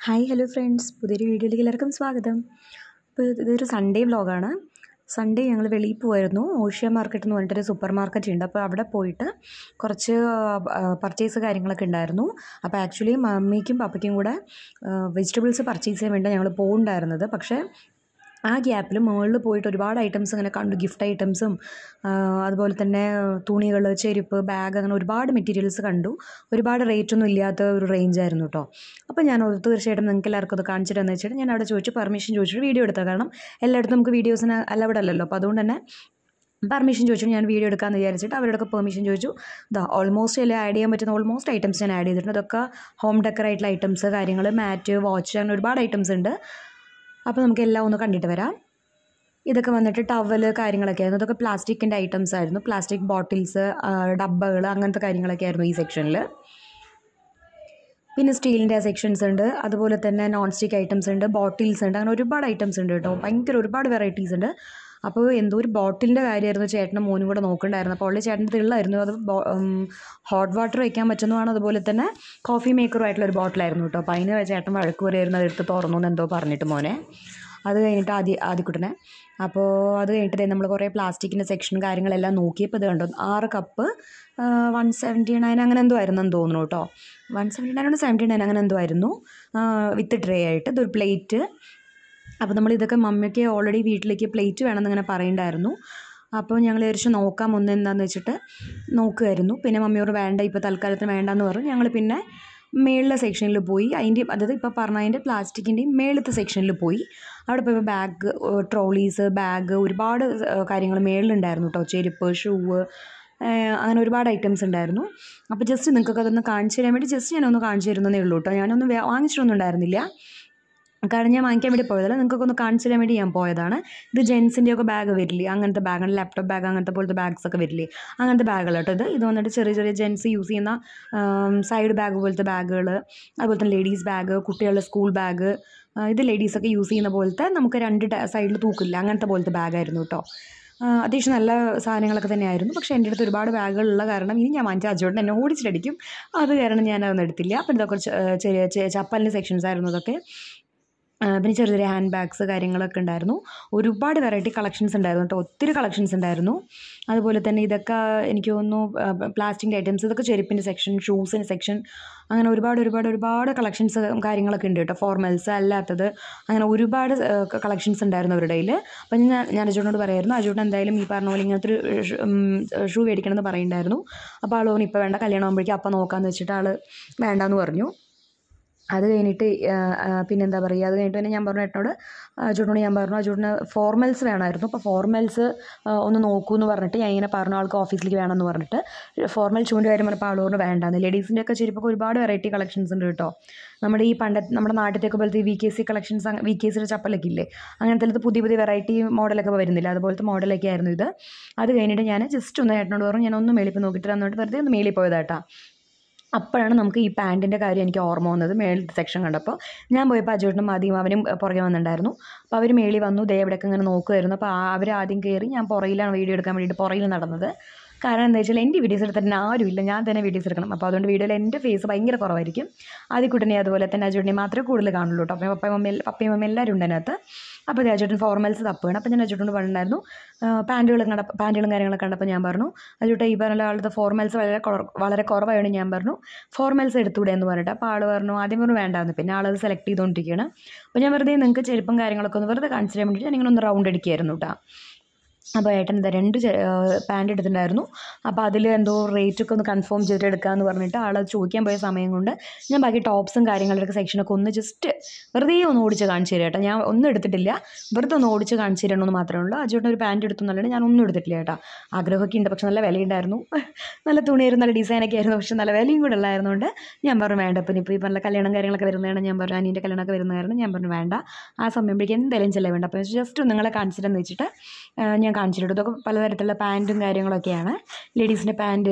Hi hello friends പുതിയൊരു വീഡിയോയിലേക്ക് എല്ലാവർക്കും സ്വാഗതം ഇപ്പോൾ ഇതൊരു സൺഡേ വ്ളോഗാണ് സൺഡേ ഞങ്ങൾ വെളിയിൽ പോയിരുന്നു ഓഷ്യ മാർക്കറ്റ് എന്ന് പറഞ്ഞിട്ടൊരു സൂപ്പർ മാർക്കറ്റ് ഉണ്ട് അപ്പോൾ അവിടെ പോയിട്ട് കുറച്ച് പർച്ചേസ് കാര്യങ്ങളൊക്കെ ഉണ്ടായിരുന്നു അപ്പോൾ ആക്ച്വലി മമ്മിക്കും പപ്പയ്ക്കും കൂടെ വെജിറ്റബിൾസ് പർച്ചേസ് ചെയ്യാൻ വേണ്ടി ഞങ്ങൾ പോകുന്നുണ്ടായിരുന്നത് പക്ഷേ ആ ഗ്യാപ്പിൽ മുകളിൽ പോയിട്ട് ഒരുപാട് ഐറ്റംസ് ഇങ്ങനെ കണ്ടു ഗിഫ്റ്റ് ഐറ്റംസും അതുപോലെ തന്നെ തുണികൾ ചെരുപ്പ് ബാഗ് അങ്ങനെ ഒരുപാട് മെറ്റീരിയൽസ് കണ്ടു ഒരുപാട് റേറ്റ് ഒന്നും ഇല്ലാത്ത ഒരു റേഞ്ച് ആയിരുന്നു കേട്ടോ അപ്പോൾ ഞാൻ ഓർത്ത് തീർച്ചയായിട്ടും നിങ്ങൾക്ക് എല്ലാവർക്കും അത് കാണിച്ചിട്ടെന്ന് വെച്ചിട്ട് ഞാൻ അവിടെ ചോദിച്ചു പെർമിഷൻ ചോദിച്ചിട്ട് വീഡിയോ എടുത്തത് കാരണം എല്ലായിടത്തും നമുക്ക് വീഡിയോസിന് അലവിടെ അല്ലല്ലോ അപ്പോൾ അതുകൊണ്ട് തന്നെ പെർമിഷൻ ചോദിച്ചു ഞാൻ വീഡിയോ എടുക്കാമെന്ന് വിചാരിച്ചിട്ട് അവരോടൊക്കെ പെർമിഷൻ ചോദിച്ചു ഇതാ ഓൾമോസ്റ്റ് എല്ലാം ആഡ് ചെയ്യാൻ പറ്റുന്ന ഓൾമോസ്റ്റ് ഐറ്റംസ് ഞാൻ ആഡ് ചെയ്തിട്ടുണ്ട് അതൊക്കെ ഹോം ഡെക്കർ ആയിട്ടുള്ള ഐറ്റംസ് കാര്യങ്ങൾ മാറ്റ് വാച്ച് അങ്ങനെ ഒരുപാട് ഐറ്റംസ് ഉണ്ട് അപ്പോൾ നമുക്ക് എല്ലാം ഒന്ന് കണ്ടിട്ട് വരാം ഇതൊക്കെ വന്നിട്ട് ടവല് കാര്യങ്ങളൊക്കെ ആയിരുന്നു ഇതൊക്കെ പ്ലാസ്റ്റിക്കിൻ്റെ ഐറ്റംസ് ആയിരുന്നു പ്ലാസ്റ്റിക് ബോട്ടിൽസ് ഡബ്ബകൾ അങ്ങനത്തെ കാര്യങ്ങളൊക്കെ ആയിരുന്നു ഈ സെക്ഷനിൽ പിന്നെ സ്റ്റീലിൻ്റെ സെക്ഷൻസ് ഉണ്ട് അതുപോലെ തന്നെ നോൺ സ്റ്റിക്ക് ഐറ്റംസ് ഉണ്ട് ബോട്ടിൽസ് ഉണ്ട് അങ്ങനെ ഒരുപാട് ഐറ്റംസ് ഉണ്ട് കേട്ടോ ഭയങ്കര ഒരുപാട് വെറൈറ്റീസ് ഉണ്ട് അപ്പോൾ എന്തോ ഒരു ബോട്ടിലിൻ്റെ കാര്യമായിരുന്നു ചേട്ടനും മോനും കൂടെ നോക്കണ്ടായിരുന്നു അപ്പോൾ ഉള്ള ചേട്ടൻ്റെ തിള്ളായിരുന്നു അത് ഹോട്ട് വാട്ടർ വയ്ക്കാൻ പറ്റുന്നതാണ് അതുപോലെ തന്നെ കോഫി മേക്കറും ആയിട്ടുള്ള ഒരു ബോട്ടിലായിരുന്നു കേട്ടോ അപ്പോൾ അതിന് ചേട്ടൻ വഴക്ക് പറയുമായിരുന്നു അതെടുത്ത് തുറന്നു എന്ന് എന്തോ പറഞ്ഞിട്ട് മോനെ അത് കഴിഞ്ഞിട്ട് ആദ്യ ആദ്യക്കുട്ടനെ അപ്പോൾ അത് കഴിഞ്ഞിട്ട് നമ്മൾ കുറേ പ്ലാസ്റ്റിക്കിൻ്റെ സെക്ഷൻ കാര്യങ്ങളെല്ലാം നോക്കിയപ്പോൾ ഇത് കണ്ടു ആറ് കപ്പ് വൺ സെവൻറ്റി നയൻ അങ്ങനെ എന്തോ ആയിരുന്നു എന്ന് തോന്നുന്നു കേട്ടോ one seventy nine seventy nine അങ്ങനെ എന്തോ ആയിരുന്നു വിത്ത് ട്രേ ആയിട്ട് ഇതൊരു പ്ലേറ്റ് അപ്പോൾ നമ്മൾ ഇതൊക്കെ മമ്മിക്ക് ഓൾറെഡി വീട്ടിലേക്ക് പ്ലേറ്റ് വേണമെന്ന് ഇങ്ങനെ പറയുന്നുണ്ടായിരുന്നു അപ്പോൾ ഞങ്ങൾ വിചാരിച്ചു നോക്കാം ഒന്ന് എന്താണെന്ന് വെച്ചിട്ട് നോക്കുമായിരുന്നു പിന്നെ മമ്മിയോട് വേണ്ട ഇപ്പോൾ തൽക്കാലത്തിന് വേണ്ടെന്ന് പറഞ്ഞു ഞങ്ങൾ പിന്നെ മേളിലെ സെക്ഷനിൽ പോയി അതിൻ്റെ അതായത് ഇപ്പോൾ പറഞ്ഞ അതിൻ്റെ പ്ലാസ്റ്റിക്കിൻ്റെയും മേളത്തെ സെക്ഷനിൽ പോയി അവിടെ പോയപ്പോൾ ബാഗ് ട്രോളീസ് ബാഗ് ഒരുപാട് കാര്യങ്ങൾ മേളിലുണ്ടായിരുന്നു കേട്ടോ ചെരുപ്പ് ഷൂവ് അങ്ങനെ ഒരുപാട് ഐറ്റംസ് ഉണ്ടായിരുന്നു അപ്പോൾ ജസ്റ്റ് നിങ്ങൾക്കൊക്കെ അതൊന്ന് കാണിച്ചു തരാൻ വേണ്ടി ജസ്റ്റ് ഞാനൊന്ന് കാണിച്ചു തരുന്നതേ ഉള്ളൂ കേട്ടോ ഞാനൊന്നും വാങ്ങിച്ചിട്ടൊന്നും ഉണ്ടായിരുന്നില്ല കാരണം ഞാൻ വാങ്ങിക്കാൻ വേണ്ടി പോയതല്ല നിങ്ങൾക്കൊക്കെ ഒന്ന് കാണിച്ചു തരാൻ വേണ്ടി ഞാൻ പോയതാണ് ഇത് ജെൻസിൻ്റെ ഒക്കെ ബാഗ് വരില്ലേ അങ്ങനത്തെ ബാഗാണ് ലാപ്ടോപ്പ് ബാഗ് അങ്ങനത്തെ പോലത്തെ ബാഗ്സ് ഒക്കെ വരില്ലേ അങ്ങനത്തെ ബാഗുകൾ കേട്ടോ ഇത് ഇത് വന്നിട്ട് ചെറിയ ചെറിയ ജെൻസ് യൂസ് ചെയ്യുന്ന സൈഡ് ബാഗ് പോലത്തെ ബാഗുകൾ അതുപോലെ തന്നെ ലേഡീസ് ബാഗ് കുട്ടികളുടെ സ്കൂൾ ബാഗ് ഇത് ലേഡീസൊക്കെ യൂസ് ചെയ്യുന്ന പോലത്തെ നമുക്ക് രണ്ട് സൈഡിൽ തൂക്കില്ല അങ്ങനത്തെ പോലത്തെ ബാഗായിരുന്നു കേട്ടോ അത്യാവശ്യം നല്ല സാധനങ്ങളൊക്കെ തന്നെയായിരുന്നു പക്ഷേ എൻ്റെ അടുത്ത് ഒരുപാട് ബാഗുകളുള്ള കാരണം ഇനി ഞാൻ വാങ്ങിച്ച അജോട്ട് എന്നെ ഓടിച്ചിട്ടടിക്കും അത് കാരണം ഞാൻ അതൊന്നും എടുത്തില്ല അപ്പം ഇതൊക്കെ ചെറിയ ചപ്പലിൻ്റെ സെക്ഷൻസ് ആയിരുന്നു ഇതൊക്കെ പിന്നെ ചെറിയ ചെറിയ ഹാൻഡ് ബാഗ്സ് കാര്യങ്ങളൊക്കെ ഉണ്ടായിരുന്നു ഒരുപാട് വെറൈറ്റി കളക്ഷൻസ് ഉണ്ടായിരുന്നു കേട്ടോ ഒത്തിരി കളക്ഷൻസ് ഉണ്ടായിരുന്നു അതുപോലെ തന്നെ ഇതൊക്കെ എനിക്ക് തോന്നുന്നു പ്ലാസ്റ്റിക്കിൻ്റെ ഐറ്റംസ് ഇതൊക്കെ ചെരുപ്പിൻ്റെ സെക്ഷൻ ഷൂസിൻ്റെ സെക്ഷൻ അങ്ങനെ ഒരുപാട് ഒരുപാട് ഒരുപാട് കളക്ഷൻസ് കാര്യങ്ങളൊക്കെ ഉണ്ട് കേട്ടോ ഫോർമൽസ് അല്ലാത്തത് അങ്ങനെ ഒരുപാട് കളക്ഷൻസ് ഉണ്ടായിരുന്നു അവരുടെ കയ്യിൽ അപ്പം ഞാൻ ഞാൻ അജുവിനോട് പറയായിരുന്നു അജുവിന് എന്തായാലും ഈ പറഞ്ഞ പോലെ ഇങ്ങനത്തെ ഒരു ഷൂ മേടിക്കണമെന്ന് പറയുന്നുണ്ടായിരുന്നു അപ്പോൾ ആൾ ഇപ്പോൾ വേണ്ട കല്യാണം ആകുമ്പോഴേക്കും അപ്പം നോക്കാമെന്ന് വെച്ചിട്ട് ആൾ വേണ്ടാന്ന് പറഞ്ഞു അത് കഴിഞ്ഞിട്ട് പിന്നെന്താ പറയുക അത് കഴിഞ്ഞിട്ട് പിന്നെ ഞാൻ പറഞ്ഞു ഏട്ടനോട് അജുട്ടിനോട് ഞാൻ പറഞ്ഞു അജുട്ടിന് ഫോർമൽസ് വേണമായിരുന്നു അപ്പോൾ ഫോർമൽസ് ഒന്ന് നോക്കൂ എന്ന് പറഞ്ഞിട്ട് ഞാൻ ഇങ്ങനെ പറഞ്ഞു ആൾക്ക് ഓഫീസിലേക്ക് വേണമെന്ന് പറഞ്ഞിട്ട് ഫോർമൽ ഷൂവിൻ്റെ കാര്യം പറഞ്ഞപ്പോൾ ആളോട് വേണ്ടാന്ന് ലേഡീസിൻ്റെ ഒക്കെ ചെരുപ്പൊക്കെ ഒരുപാട് വെറൈറ്റി കളക്ഷൻസ് ഉണ്ട് കേട്ടോ നമ്മുടെ ഈ പണ്ട നമ്മുടെ നാട്ടിലൊക്കെ പോലത്തെ V K C collections V K സിയുടെ ചപ്പലൊക്കെ ഇല്ലേ അങ്ങനത്തെ പുതിയ പുതിയ വെറൈറ്റി മോഡലൊക്കെ വരുന്നില്ല അതുപോലത്തെ മോഡലൊക്കെ ആയിരുന്നു ഇത് അത് കഴിഞ്ഞിട്ട് ഞാൻ ജസ്റ്റ് ഒന്ന് ഏട്ടനോട് പറഞ്ഞു ഞാൻ ഒന്ന് മേളിപ്പോൾ നോക്കിയിട്ട് തന്നിട്ട് വെറുതെ ഒന്ന് മേളിൽ പോയതാട്ടാ അപ്പോഴാണ് നമുക്ക് ഈ പാൻറ്റിൻ്റെ കാര്യം എനിക്ക് ഓർമ്മ വന്നത് മേളിൽ സെക്ഷൻ കണ്ടപ്പോൾ ഞാൻ പോയപ്പോൾ അജോട്ടിനും ആദ്യം അവനും പുറകെ വന്നിട്ടുണ്ടായിരുന്നു അപ്പോൾ അവർ മേളിൽ വന്നു ദേ എവിടെയൊക്കെ ഇങ്ങനെ നോക്കുമായിരുന്നു അപ്പോൾ അവർ ആദ്യം കയറി ഞാൻ പുറയിലാണ് വീഡിയോ എടുക്കാൻ വേണ്ടിയിട്ട് പുറയിൽ നടന്നത് കാരണം എന്താ വെച്ചാൽ എൻ്റെ വീഡിയോസ് എടുത്തിട്ട് ആരുമില്ല ഞാൻ തന്നെ വീഡിയോസ് എടുക്കണം അപ്പോൾ അതുകൊണ്ട് വീഡിയോയിൽ എൻ്റെ ഫേസ് ഭയങ്കര കുറവായിരിക്കും ആദ്യക്കുട്ടനെ അതുപോലെ തന്നെ അജോട്ടിനെ മാത്രമേ കൂടുതൽ കാണുള്ളൂ കേട്ടോ അപ്പോൾ പപ്പയും മമ്മി പപ്പയും മമ്മി എല്ലാവരും ഉണ്ട് അതിനകത്ത് അപ്പോൾ അജോട്ടൻ ഫോർമൽസ് തപ്പുകയാണ് അപ്പോൾ ഞാൻ അജോട്ടനോട് പറഞ്ഞിട്ടുണ്ടായിരുന്നു പാൻറ്റുകളും കണ്ട പാൻറ്റുകളും കാര്യങ്ങളൊക്കെ കണ്ടപ്പോൾ ഞാൻ പറഞ്ഞു അജോട്ട ഈ പറഞ്ഞ ആളുടെ ഫോർമൽസ് വളരെ വളരെ കുറവായതുകൊണ്ട് ഞാൻ പറഞ്ഞു ഫോർമൽസ് എടുത്തുകൂടെ എന്ന് പറഞ്ഞിട്ട് അപ്പോൾ ആൾ പറഞ്ഞു ആദ്യം പറഞ്ഞു വേണ്ടാന്ന് പിന്നെ ആളത് സെലക്ട് ചെയ്തുകൊണ്ടിരിക്കുകയാണ് അപ്പോൾ ഞാൻ വെറുതെ നിങ്ങൾക്ക് ചെരുപ്പും കാര്യങ്ങളൊക്കെ ഒന്ന് വെറുതെ കാണിച്ചു തരാൻ വേണ്ടിയിട്ട് ഞാനിങ്ങനെ ഒന്ന് റൗണ്ട് അടിക്കുകയായിരുന്നു കേട്ടോ അപ്പോൾ ഏട്ടൻ എന്താ രണ്ട് പാൻറ് എടുത്തിട്ടുണ്ടായിരുന്നു അപ്പോൾ അതിൽ എന്തോ റേറ്റ് ഒക്കെ ഒന്ന് കൺഫേം ചെയ്തിട്ട് എടുക്കാമെന്ന് പറഞ്ഞിട്ട് ആൾ ചോദിക്കാൻ പോയ സമയം കൊണ്ട് ഞാൻ ബാക്കി ടോപ്സും കാര്യങ്ങളുടെ സെക്ഷനൊക്കെ ഒന്ന് ജസ്റ്റ് വെറുതെ ഒന്ന് ഓടിച്ച് കാണിച്ചു തരാം കേട്ടോ ഞാൻ ഒന്നും എടുത്തിട്ടില്ല വെറുതെ ഒന്ന് ഓടിച്ച് കാണിച്ചു തരണമെന്ന് മാത്രമേ ഉള്ളൂ അജോട്ട് ഒരു പാൻറ് എടുത്തു എന്നല്ലാണ്ട് ഞാൻ ഒന്നും എടുത്തിട്ടില്ല കേട്ടോ ആഗ്രഹമൊക്കെ ഉണ്ട് പക്ഷെ നല്ല വിലയുണ്ടായിരുന്നു നല്ല തുണിയായിരുന്നു നല്ല ഡിസൈനൊക്കെ ആയിരുന്നു പക്ഷെ നല്ല വിലയും കൂടെ ഉള്ളായിരുന്നുകൊണ്ട് ഞാൻ പറഞ്ഞു വേണ്ട ഇപ്പം ഇപ്പോൾ ഈ പറഞ്ഞ കല്യാണം കാര്യങ്ങളൊക്കെ വരുന്നതാണ് ഞാൻ പറഞ്ഞു അനിയൻ്റെ കല്യാണമൊക്കെ വരുന്ന കാരണം ഞാൻ പറഞ്ഞു വേണ്ട ആ സമയത്തേക്ക് എന്തായാലും ചിലവുണ്ട് അപ്പോൾ ജസ്റ്റ് നിങ്ങളെ കാണിച്ചിട്ടെന്ന് വെച്ചിട്ട് ഞാൻ കാണിച്ചിട്ടുണ്ട് ഇതൊക്കെ പലതരത്തിലുള്ള പാൻറ്റും കാര്യങ്ങളൊക്കെയാണ് ലേഡീസിൻ്റെ പാൻറ്റ്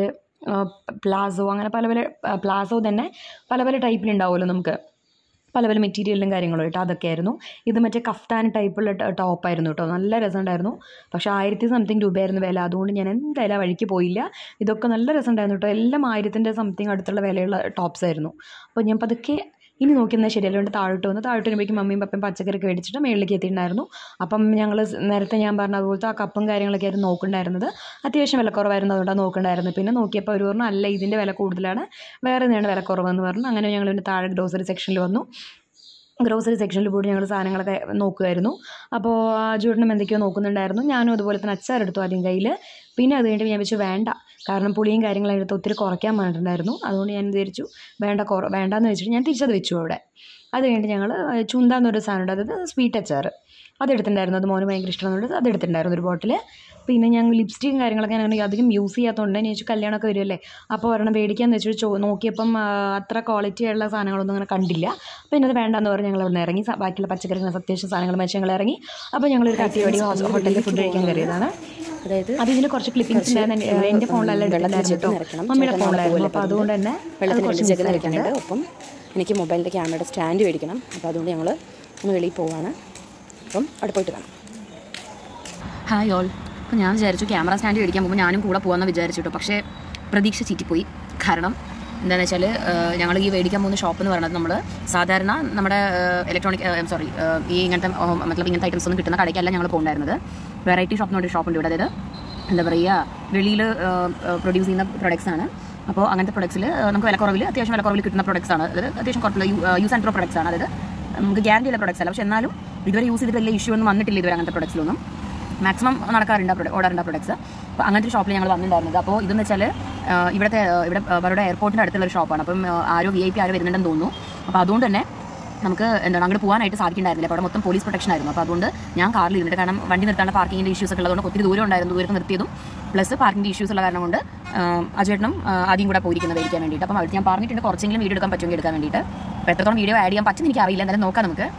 പ്ലാസോ അങ്ങനെ പല പല പ്ലാസോ തന്നെ പല പല ടൈപ്പിലുണ്ടാവുമല്ലോ നമുക്ക് പല പല മെറ്റീരിയലും കാര്യങ്ങളും കേട്ടോ അതൊക്കെയായിരുന്നു ഇത് മറ്റേ കഫ്താൻ ടൈപ്പുള്ള ടോപ്പായിരുന്നു കേട്ടോ നല്ല രസമുണ്ടായിരുന്നു പക്ഷേ ആയിരത്തി സംതിങ് രൂപയായിരുന്നു വില അതുകൊണ്ട് ഞാൻ എന്തായാലും ആ വഴിക്ക് പോയില്ല ഇതൊക്കെ നല്ല രസമുണ്ടായിരുന്നു കേട്ടോ എല്ലാം ആയിരത്തിൻ്റെ സംതിങ് അടുത്തുള്ള വിലയുള്ള ടോപ്സ് ആയിരുന്നു അപ്പോൾ ഞാൻ പതുക്കെ ഇനി നോക്കിയെന്നാൽ ശരിയല്ല കൊണ്ട് താഴോട്ട് വന്ന് താഴോട്ട് വരുമ്പോഴേക്കും മമ്മിയും പപ്പയും പച്ചക്കറിയൊക്കെ മേടിച്ചിട്ട് മേളിലേക്ക് എത്തിയിട്ടുണ്ടായിരുന്നു അപ്പം ഞങ്ങൾ നേരത്തെ ഞാൻ പറഞ്ഞ അതുപോലത്തെ ആ കപ്പും കാര്യങ്ങളൊക്കെ ആയിരുന്നു നോക്കുന്നുണ്ടായിരുന്നത് അത്യാവശ്യം വിലക്കുറവായിരുന്നു അതുകൊണ്ടാണ് നോക്കുന്നുണ്ടായിരുന്നത് പിന്നെ നോക്കിയപ്പോൾ അവർ പറഞ്ഞു അല്ല ഇതിൻ്റെ വില കൂടുതലാണ് വേറെ എന്താണ് വിലക്കുറവെന്ന് പറഞ്ഞു അങ്ങനെ ഞങ്ങൾ പിന്നെ താഴെ ഗ്രോസറി സെക്ഷനിൽ വന്നു ഗ്രോസറി സെക്ഷനിൽ പോയി ഞങ്ങൾ സാധനങ്ങളൊക്കെ നോക്കുമായിരുന്നു അപ്പോൾ ജൂട്ടനും എന്തൊക്കെയോ നോക്കുന്നുണ്ടായിരുന്നു ഞാനും അതുപോലെ തന്നെ അച്ചാറെടുത്തു ആദ്യം കയ്യിൽ പിന്നെ അത് കഴിഞ്ഞിട്ട് ഞാൻ വെച്ചു വേണ്ട കാരണം പുളിയും കാര്യങ്ങളും എടുത്ത് ഒത്തിരി കുറയ്ക്കാൻ പറഞ്ഞിട്ടുണ്ടായിരുന്നു അതുകൊണ്ട് ഞാൻ വിചാരിച്ചു വേണ്ട കുറ വേണ്ടാന്ന് വെച്ചിട്ട് ഞാൻ തിരിച്ചത് വെച്ചു അവിടെ അത് കഴിഞ്ഞിട്ട് ഞങ്ങൾ ചുന്താന്നൊരു സാധനമുണ്ട് അതായത് സ്വീറ്റ് അച്ചാർ അതെടുത്തിട്ടുണ്ടായിരുന്നു അത് മോന് ഭയങ്കര ഇഷ്ടമാണെന്നുണ്ട് അത് എടുത്തിട്ടുണ്ടായിരുന്നു ഒരു ബോട്ടിൽ പിന്നെ ഞങ്ങൾ ലിപ്സ്റ്റിക്കും കാര്യങ്ങളൊക്കെ ഞാൻ അധികം യൂസ് ചെയ്യാത്തതുകൊണ്ട് ഞാൻ ചോദിച്ചു കല്യാണമൊക്കെ വരുമല്ലേ അപ്പോൾ ഒരെണ്ണം മേടിക്കാമെന്ന് വെച്ചിട്ട് ചോ നോക്കിയപ്പം ആ, അത്ര ക്വാളിറ്റി ഉള്ള സാധനങ്ങളൊന്നും അങ്ങനെ കണ്ടില്ല അപ്പോൾ ഇന്നത് വേണ്ടാന്ന് പറഞ്ഞ് ഞങ്ങൾ അവിടെ നിന്ന് ഇറങ്ങി സ- ബാക്കിയുള്ള പച്ചക്കറികൾ അത്യാവശ്യം സാധനങ്ങൾ വെച്ച് ഞങ്ങൾ ഇറങ്ങി അപ്പോൾ ഞങ്ങളൊരു കട്ടിയോടി ഹോട്ടലിൽ ഫുഡ് കഴിക്കാൻ കയറിയതാണ് അതായത് അത് ഇതിന് കുറച്ച് ക്ലിപ്പിംഗ്സ് ഉണ്ടായിരുന്നു എൻ്റെ- എൻ്റെ ഫോണിലല്ല എടുത്തിട്ടുണ്ടായിരുന്നു കേട്ടോ നിറയ്ക്കണം. മമ്മിയുടെ ചേട്ടൻ ഫോണിലായിരുന്നു നാളെ അപ്പോൾ അതുകൊണ്ട് തന്നെ അത് വെള്ളത്തിൽ കുറച്ച് രണ്ട് ചെക്ക് മിസ് ആയിട്ടുണ്ട് നിൽക്കുന്നുണ്ട് ഒപ്പം എനിക്ക് മൊബൈലിൻ്റെ ക്യാമറയുടെ സ്റ്റാൻഡ് മേടിക്കണം അപ്പോൾ അതുകൊണ്ട് ഞങ്ങൾ ഒന്ന് വെളിയിൽ പോവാണ് അപ്പം അവിടെ പോയിട്ട് കാണാം ഹായ് ഓൾ അപ്പോൾ ഞാൻ വിചാരിച്ചു ക്യാമറ സ്റ്റാൻഡ് മേടിക്കാൻ പോകുമ്പോൾ ഞാനും കൂടെ പോകാമെന്ന് വിചാരിച്ചു കേട്ടോ പക്ഷേ പ്രതീക്ഷ ചീറ്റിപ്പോയി കാരണം എന്താണെന്ന് വെച്ചാൽ ഞങ്ങൾ ഈ മേടിക്കാൻ പോകുന്ന ഷോപ്പ് എന്ന് പറയുന്നത് നമ്മൾ സാധാരണ നമ്മുടെ ഇലക്ട്രോണിക് സോറി ഈ ഇങ്ങനത്തെ ഏഹ്, മਤലബ് ഇങ്ങനത്തെ ഐറ്റംസ് ഒന്നും കിട്ടുന്ന കടയ്ക്കല്ല ഞങ്ങൾ പോകുന്നുണ്ടായിരുന്നത് വെറൈറ്റി ഷോപ്പ് എന്ന് പറഞ്ഞൊരു ഷോപ്പുണ്ട് ഇവിടെ അതായത് എന്താ പറയുക വെളിയിൽ പ്രൊഡ്യൂസ് ചെയ്യുന്ന പ്രൊഡക്ട്സ് ആണ് അപ്പോൾ അങ്ങനത്തെ പ്രൊഡക്ട്സിൽ നമുക്ക് വിലക്കുറവിൽ അത്യാവശ്യം വിലക്കുറവിൽ കിട്ടുന്ന പ്രൊഡക്ട്സ് ആണ് അതായത് അത്യാവശ്യം കുഴപ്പമില്ല യൂസ് ആൻഡ് പ്രോ പ്രൊഡക്ട്സ് ആണ് അതായത് നമുക്ക് ഗ്യാരണ്ടി ഉള്ള പ്രൊഡക്ട്സ് അല്ല പക്ഷെ എന്നാലും ഇതുവരെ യൂസ് ചെയ്തിട്ട് വലിയ ഇഷ്യൂ ഒന്നും വന്നിട്ടില്ല ഇതുവരെ അങ്ങനത്തെ പ്രൊഡക്ട്സിലൊന്നും മാക്സിമം നടക്കാറുണ്ട് ആ പ്രൊഡക്റ്റ് ഓടാറുണ്ട് പ്രൊഡക്ട്സ് അപ്പോൾ അങ്ങനത്തെ ഒരു ഷോപ്പിൽ ഞങ്ങൾ വന്നിട്ടുണ്ടായിരുന്നത് അപ്പോൾ ഇതെന്ന് വെച്ചാൽ ഇവിടുത്തെ ആ, ഇവിടെ അവരുടെ എയർപോർട്ടിൻ്റെ അടുത്തുള്ള ഒരു ഷോപ്പാണ് അപ്പം ആ, ആരോ വി ഐ പി ആരോ വരുന്നുണ്ടെന്ന് തോന്നുന്നു അപ്പോൾ അതുകൊണ്ട് തന്നെ നമുക്ക് എന്താണ് അങ്ങോട്ട് പോകാനായിട്ട് സാധിക്കുന്നുണ്ടായിരുന്നില്ല അപ്പോൾ അവിടെ മൊത്തം പോലീസ് പ്രൊട്ടക്ഷൻ ആയിരുന്നു അപ്പോൾ അതുകൊണ്ട് ഞാൻ കാറിൽ ഇരുന്നിട്ട് കാരണം വണ്ടി നിർത്താണ്ട് പാർക്കിങ്ങിൻ്റെ ഇഷ്യൂസ് ഒക്കെ ഉള്ളതുകൊണ്ട് ഒത്തിരി ദൂരം ഉണ്ടായിരുന്നു ദൂരത്ത് നിർത്തിയതും പ്ലസ് പാർക്കിംഗ് ഇഷ്യൂസ് ഉള്ള കാരണം കൊണ്ട് അജേട്ടനും ആദ്യം കൂടെ പോയിരിക്കുന്നത് മേടിക്കാൻ വേണ്ടിയിട്ട് അപ്പം അവിടെ ഞാൻ പറഞ്ഞിട്ടുണ്ട് കുറച്ചെങ്കിലും വീഡിയോ എടുക്കാൻ പറ്റുമെങ്കിൽ എടുക്കാൻ വേണ്ടിയിട്ട് അപ്പോൾ എത്രത്തോളം വീഡിയോ ആഡ് ചെയ്യാൻ പറ്റുമെന്ന് എനിക്ക് അറിയില്ല എന്തായാലും നോക്കാം നമുക്ക്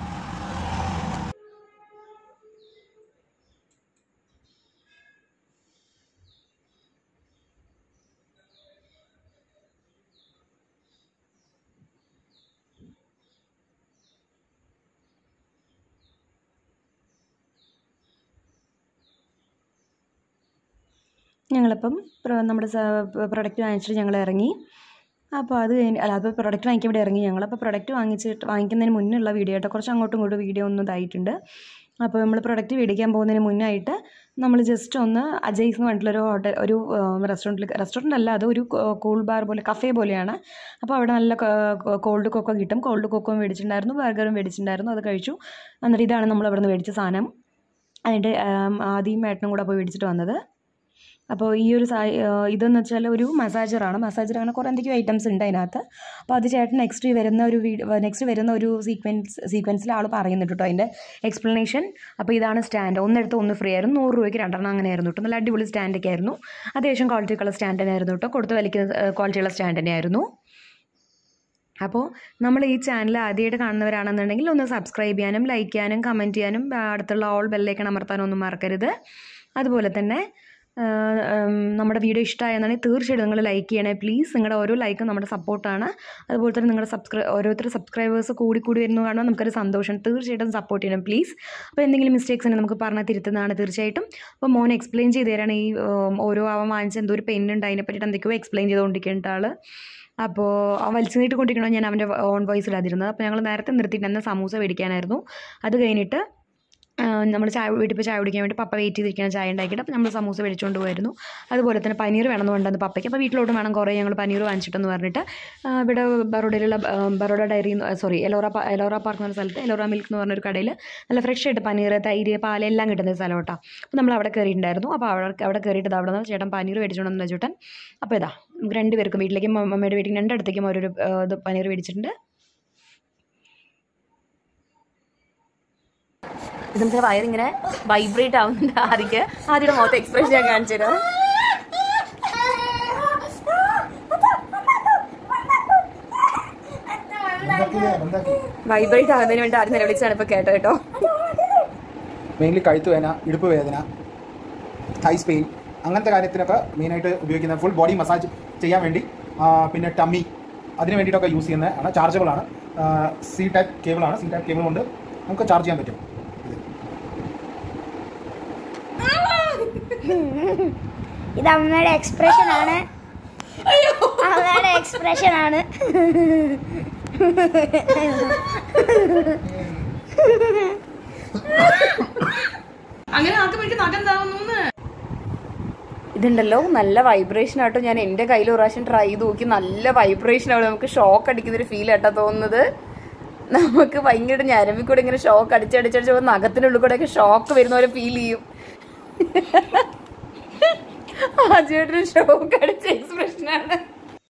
ഞങ്ങളിപ്പം പ്ര- നമ്മുടെ പ്രൊഡക്റ്റ് വാങ്ങിച്ചിട്ട് ഞങ്ങൾ ഇറങ്ങി അപ്പോൾ അത് കഴിഞ്ഞ് അല്ല അപ്പോൾ പ്രൊഡക്റ്റ് വാങ്ങിക്കാൻ ഇവിടെ ഇറങ്ങി ഞങ്ങൾ അപ്പോൾ പ്രൊഡക്റ്റ് വാങ്ങിച്ചിട്ട് വാങ്ങിക്കുന്നതിന് മുന്നുള്ള വീഡിയോ ആയിട്ട് കുറച്ച് അങ്ങോട്ടും ഇങ്ങോട്ടും വീഡിയോ ഒന്നും ഇതായിട്ടുണ്ട് അപ്പോൾ നമ്മൾ പ്രൊഡക്റ്റ് മേടിക്കാൻ പോകുന്നതിന് മുന്നായിട്ട് നമ്മൾ ജസ്റ്റ് ഒന്ന് അജയ്സ് എന്ന് പറഞ്ഞിട്ടുള്ളൊരു ഹോട്ടൽ ഒരു റെസ്റ്റോറൻറ്റിൽ റെസ്റ്റോറൻ്റ് അല്ല അത് ഒരു കൂൾ ബാർ പോലെ കഫേ പോലെയാണ് അപ്പോൾ അവിടെ നല്ല കോൾഡ് കൊക്കോ കിട്ടും കോൾഡ് കൊക്കോ മേടിച്ചിട്ടുണ്ടായിരുന്നു ബർഗറും മേടിച്ചിട്ടുണ്ടായിരുന്നു അത് കഴിച്ചു എന്നിട്ട് ഇതാണ് നമ്മൾ അവിടെ നിന്ന് മേടിച്ച സാധനം അതിൻ്റെ ആദ്യം ഏട്ടനും കൂടെ പോയി മേടിച്ചിട്ട് വന്നത് അപ്പോൾ ഈ ഒരു സാ ഏഹ് ഇതെന്ന് വെച്ചാൽ ഒരു മസാജറാണ് മസാജർ അങ്ങനെ കുറേ എന്തൊക്കെയോ ഐറ്റംസ് ഉണ്ട് അതിനകത്ത് അപ്പോൾ അത് ചേട്ടൻ നെക്സ്റ്റ് വരുന്ന ഒരു വീഡിയോ നെക്സ്റ്റ് വരുന്ന ഒരു സീക്വൻസ് സീക്വൻസിൽ ആൾ പറയുന്നുണ്ട് കേട്ടോ അതിൻ്റെ എക്സ്പ്ലനേഷൻ അപ്പോൾ ഇതാണ് സ്റ്റാൻഡ് ഒന്നെടുത്ത് ഒന്ന് ഫ്രീ ആയിരുന്നു നൂറ് രൂപയ്ക്ക് രണ്ടെണ്ണം അങ്ങനെ ആയിരുന്നു കേട്ടോ നല്ല അടിപൊളി സ്റ്റാൻഡൊക്കെ ആയിരുന്നു അത്യാവശ്യം ക്വാളിറ്റി ഉള്ള സ്റ്റാൻഡ് തന്നെ ആയിരുന്നു കേട്ടോ കൊടുത്ത് വലിക്കുന്ന ക്വാളിറ്റിയുള്ള സ്റ്റാൻഡ് തന്നെയായിരുന്നു അപ്പോൾ നമ്മൾ ഈ ചാനൽ ആദ്യമായിട്ട് കാണുന്നവരാണെന്നുണ്ടെങ്കിൽ ഒന്ന് സബ്സ്ക്രൈബ് ചെയ്യാനും ലൈക്ക് ചെയ്യാനും കമൻറ്റ് ചെയ്യാനും ആ, അടുത്തുള്ള ഓൾ ബെല്ലേക്കൺ അമർത്താനും ഒന്നും മറക്കരുത് അതുപോലെ തന്നെ ആ, ഉം, നമ്മുടെ വീഡിയോ ഇഷ്ടമായെന്നുണ്ടെങ്കിൽ തീർച്ചയായിട്ടും നിങ്ങൾ ലൈക്ക് ചെയ്യണേ പ്ലീസ് നിങ്ങളുടെ ഓരോ ലൈക്കും നമ്മുടെ സപ്പോർട്ടാണ് അതുപോലെ തന്നെ നിങ്ങളുടെ സബ്സ്ക്രൈ ഓരോരുത്തർ സബ്സ്ക്രൈബേഴ്സ് കൂടി കൂടി വരുന്നു കാണുമ്പോൾ നമുക്കൊരു സന്തോഷം തീർച്ചയായിട്ടും സപ്പോർട്ട് ചെയ്യണം പ്ലീസ് അപ്പോൾ എന്തെങ്കിലും മിസ്റ്റേക്സ് ഉണ്ടെങ്കിൽ നമുക്ക് പറഞ്ഞാൽ തിരുത്തുന്നതാണ് തീർച്ചയായിട്ടും അപ്പോൾ മോൻ എക്സ്പ്ലെയിൻ ചെയ്ത് തരാണ് ഈ ഉം, ഓരോ അവൻ വാങ്ങിച്ച എന്തോ ഒരു പെൻ ഉണ്ട് അതിനെ പറ്റിയിട്ട് എന്തൊക്കെയോ എക്സ്പ്ലെയിൻ ചെയ്തുകൊണ്ടിരിക്കേണ്ട ആൾ അപ്പോൾ അവൻ വലിച്ചു നീട്ടിക്കൊണ്ടിരിക്കണോ ഞാൻ അവൻ്റെ ഓൺ വോയിസിലാതിരുന്നത് അപ്പോൾ ഞങ്ങൾ നേരത്തെ നിർത്തിയിട്ട് അന്ന് സമൂസ മേടിക്കാനായിരുന്നു അത് കഴിഞ്ഞിട്ട് നമ്മൾ ചായ വീട്ടിൽ പോയി ചായ കുടിക്കാൻ വേണ്ടി പപ്പ വെയിറ്റ് ചെയ്തിരിക്കുന്ന ചായ ഉണ്ടാക്കിയിട്ട് അപ്പോൾ നമ്മൾ സമൂസ മേടിച്ചുകൊണ്ട് പോയിരുന്നു അതുപോലെ തന്നെ പനീർ വേണമെന്ന് കൊണ്ടുവന്ന് പപ്പയ്ക്ക് അപ്പോൾ വീട്ടിലോട്ട് വേണം കുറേ ഞങ്ങൾ പനീർ വാങ്ങിച്ചിട്ടെന്ന് പറഞ്ഞിട്ട് ആ, ഇവിടെ ബറോഡയിലുള്ള ആ, ബറോഡ ഡയറി സോറി എലോറ പ- എലോറ പാർക്ക് എന്ന് പറഞ്ഞ സ്ഥലത്ത് എലോറ മിൽക്ക് എന്ന് പറഞ്ഞൊരു കടയിൽ നല്ല ഫ്രഷ് ആയിട്ട് പനീർ തൈര് പാല് എല്ലാം കിട്ടുന്ന ഒരു സ്ഥലം കേട്ടോ അപ്പോൾ നമ്മൾ അവിടെ കയറിയിട്ടുണ്ടായിരുന്നു അപ്പോൾ അവിടെ അവിടെ കയറിയിട്ട് അവിടെ നിന്ന് ചേട്ടൻ പനീർ മേടിച്ചുകൊണ്ടെന്ന് ചേട്ടൻ അപ്പോൾ ഇതാ നമുക്ക് രണ്ട് പേർക്കും വീട്ടിലേക്കും മ- മമ്മയുടെ വീട്ടിൽ രണ്ടിടത്തേക്കും ഓരോരു ആ, ഇത് പനീർ മേടിച്ചിട്ടുണ്ട് ഇത് നമുക്ക് വയറിങ്ങനെ വൈബ്രേറ്റ് ആവുന്നുണ്ട് ആദ്യക്ക് ആദ്യയുടെ മുഖത്ത് എക്സ്പ്രഷൻ ഞാൻ കാണിച്ചു തരാം വൈബ്രേറ്റ് ആവുന്നതിന് വേണ്ടി ആദ്യം നിലവിളിച്ചാണ് ഇപ്പൊ കേട്ടോ കേട്ടോ മെയിൻലി കഴുത്ത് വേദന ഇടുപ്പ് വേദന തൈസ് പെയിൻ അങ്ങനത്തെ കാര്യത്തിനൊക്കെ മെയിനായിട്ട് ഉപയോഗിക്കുന്ന ഫുൾ ബോഡി മസാജ് ചെയ്യാൻ വേണ്ടി ആ, പിന്നെ ടമ്മി അതിന് വേണ്ടിയിട്ടൊക്കെ യൂസ് ചെയ്യുന്ന ആണ് ചാർജബിൾ ആണ് സി ടൈപ്പ് കേബിളാണ് സി ടൈപ്പ് കേബിൾ കൊണ്ട് നമുക്ക് ചാർജ് ചെയ്യാൻ പറ്റും ഇത് അമ്മയുടെ എക്സ്പ്രഷൻ ആണ് അമ്മയുടെ എക്സ്പ്രഷൻ ആണ് അങ്ങനെ ആക്കുമ്പോഴേക്ക് നഖം എന്താവുന്നു ഇതുണ്ടല്ലോ നല്ല വൈബ്രേഷൻ ആട്ടോ ഞാൻ എൻ്റെ കയ്യിൽ ഒരു പ്രാവശ്യം ട്രൈ ചെയ്ത് നോക്കി നല്ല വൈബ്രേഷൻ ആവും നമുക്ക് ഷോക്ക് അടിക്കുന്ന ഒരു ഫീൽ ആട്ടോ തോന്നുന്നത് നമുക്ക് ഭയങ്കര ഞരമ്പിൽ കൂടെ ഇങ്ങനെ ഷോക്ക് അടിച്ചടിച്ചടിച്ച് പോകുമ്പോൾ നഖത്തിനുള്ളിൽ കൂടെ ഒക്കെ ഷോക്ക് വരുന്ന പോലെ ഫീൽ ചെയ്യും ആദ്യമായിട്ടൊരു ഷോക്ക് അടിച്ച എക്സ്പ്രഷനാണ്